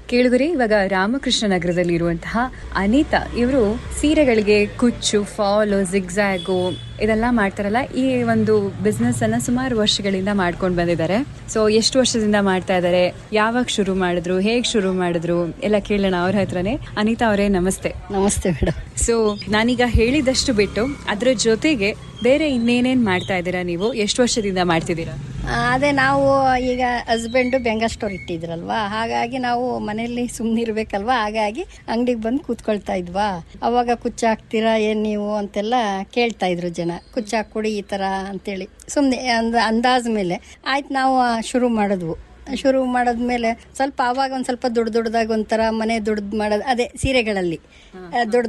ಕೇಳಿದ್ರಿ ಇವಾಗ ರಾಮಕೃಷ್ಣ ನಗರದಲ್ಲಿ ಇರುವಂತಹ ಅನಿತಾ ಇವರು ಸೀರೆಗಳಿಗೆ ಕುಚ್ಚು ಫಾಲ್ ಜಿಗ್ಜಾಗು ಇದೆಲ್ಲ ಮಾಡ್ತಾರಲ್ಲ ಈ ಒಂದು ಬಿಸ್ನೆಸ್ ಅನ್ನ ಸುಮಾರು ವರ್ಷಗಳಿಂದ ಮಾಡ್ಕೊಂಡು ಬಂದಿದ್ದಾರೆ ಸೊ ಎಷ್ಟು ವರ್ಷದಿಂದ ಮಾಡ್ತಾ ಇದ್ದಾರೆ ಯಾವಾಗ ಶುರು ಮಾಡಿದ್ರು ಹೇಗ್ ಶುರು ಮಾಡಿದ್ರು ಎಲ್ಲ ಕೇಳೋಣ ಅವ್ರ ಹತ್ರನೇ ಅನಿತಾ ಅವರೇ ನಮಸ್ತೆ ನಮಸ್ತೆ ಮೇಡಮ್ ಸೊ ನಾನೀಗ ಹೇಳಿದಷ್ಟು ಬಿಟ್ಟು ಅದ್ರ ಜೊತೆಗೆ ಬೇರೆ ಇನ್ನೇನೇನ್ ಮಾಡ್ತಾ ಇದ್ದೀರಾ ನೀವು ಎಷ್ಟು ವರ್ಷದಿಂದ ಮಾಡ್ತಿದ್ದೀರಾ ಅದೇ ನಾವು ಈಗ ಹಸ್ಬೆಂಡು ಬೆಂಗ ಸ್ಟೋರ್ ಇಟ್ಟಿದ್ರಲ್ವಾ ಹಾಗಾಗಿ ನಾವು ಮನೆಯಲ್ಲಿ ಸುಮ್ಮನೆ ಇರ್ಬೇಕಲ್ವಾ ಹಾಗಾಗಿ ಅಂಗಡಿಗೆ ಬಂದು ಕೂತ್ಕೊಳ್ತಾ ಇದ್ವಾ ಅವಾಗ ಕುಚ್ಚ ಹಾಕ್ತೀರಾ ಏನ್ ನೀವು ಅಂತೆಲ್ಲ ಕೇಳ್ತಾ ಇದ್ರು ಜನ ಕುಚ್ಚ ಹಾಕ್ಕೊಡಿ ಈ ತರ ಅಂತೇಳಿ ಸುಮ್ಮನೆ ಅಂದ ಅಂದಾಜ್ ಮೇಲೆ ಆಯ್ತು ನಾವು ಶುರು ಮಾಡಿದ್ವು ಶುರು ಮಾಡಿದ್ಮೇಲೆ ಸ್ವಲ್ಪ ಆವಾಗ ಒಂದ್ ಸ್ವಲ್ಪ ದೊಡ್ಡ ದೊಡ್ಡದಾಗಿ ಒಂಥರ ಮನೆ ದುಡ್ದು ಮಾಡೋದು ಅದೇ ಸೀರೆಗಳಲ್ಲಿ ದೊಡ್ಡ